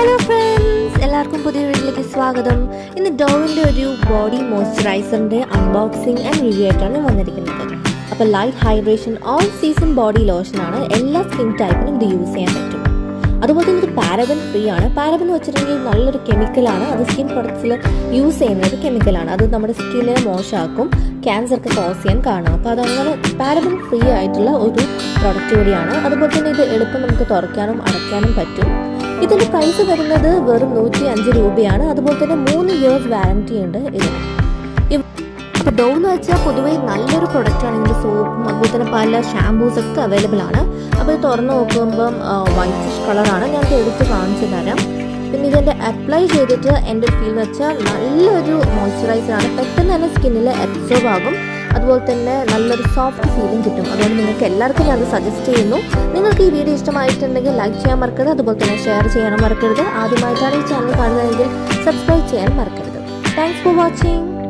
hello friends എല്ലാവർക്കും പുതിയ വീട്ടിലേക്ക് സ്വാഗതം ഇന്ന് ഡോവിൻ്റെ ഒരു ബോഡി മോയ്സ്ചറൈസറിൻ്റെ അൺബോക്സിങ് ആൻഡ് റിവ്യൂ ആയിട്ടാണ് വന്നിരിക്കുന്നത് അപ്പോൾ light hydration all season body ലോഷനാണ് എല്ലാ സ്കിൻ ടൈപ്പിനും ഇത് യൂസ് ചെയ്യാൻ പറ്റും അതുപോലെ തന്നെ ഇത് പാരബൻ ഫ്രീ ആണ് പാരബൻ എന്ന് വെച്ചിട്ടുണ്ടെങ്കിൽ നല്ലൊരു കെമിക്കലാണ് അത് സ്കിൻ പ്രൊഡക്ട്സിൽ യൂസ് ചെയ്യുന്ന ഒരു കെമിക്കലാണ് അത് നമ്മുടെ സ്കിന്നിനെ മോശമാക്കും ക്യാൻസർ ഒക്കെ കോസ് ചെയ്യാൻ കാണും അപ്പോൾ അതങ്ങനെ പാരബൻ ഫ്രീ ആയിട്ടുള്ള ഒരു പ്രൊഡക്റ്റ് കൂടിയാണ് അതുപോലെ തന്നെ ഇത് എളുപ്പം നമുക്ക് തുറക്കാനും അടയ്ക്കാനും പറ്റും ഇതിന്റെ പ്രൈസ് വരുന്നത് വെറും നൂറ്റി അഞ്ച് രൂപയാണ് അതുപോലെ തന്നെ മൂന്ന് ഇയേഴ്സ് വാറന്റി ഉണ്ട് ഇതിന് ഇപ്പോൾ ഡോ എന്ന് വെച്ചാൽ പൊതുവേ നല്ലൊരു പ്രൊഡക്റ്റ് ആണ് ഇതിൻ്റെ സോപ്പും അതുപോലെ തന്നെ പല ഷാമ്പൂസ് ഒക്കെ അവൈലബിൾ ആണ് അപ്പോൾ ഇത് തുറന്ന് നോക്കുമ്പം വൈറ്റിഷ് കളറാണ് ഞാൻ ഇത് എടുത്ത് കാണിച്ചു തരാം പിന്നെ ഇതിൻ്റെ അപ്ലൈ ചെയ്തിട്ട് എൻ്റെ ഫീൽ എന്ന് വെച്ചാൽ നല്ലൊരു മോയ്സ്ചറൈസർ ആണ് പെട്ടെന്ന് തന്നെ സ്കിന്നിൽ അബ്സോർബ് ആകും അതുപോലെ തന്നെ നല്ലൊരു സോഫ്റ്റ് ഫീലിംഗ് കിട്ടും അതുകൊണ്ട് നിങ്ങൾക്ക് എല്ലാവർക്കും ഞാൻ സജസ്റ്റ് ചെയ്യുന്നു നിങ്ങൾക്ക് ഈ വീഡിയോ ഇഷ്ടമായിട്ടുണ്ടെങ്കിൽ ലൈക്ക് ചെയ്യാൻ മറക്കരുത് അതുപോലെ തന്നെ ഷെയർ ചെയ്യാനും മറക്കരുത് ആദ്യമായിട്ടാണ് ഈ ചാനൽ കാണുന്നതെങ്കിൽ സബ്സ്ക്രൈബ് ചെയ്യാൻ മറക്കരുത് താങ്ക്സ് ഫോർ വാച്ചിങ്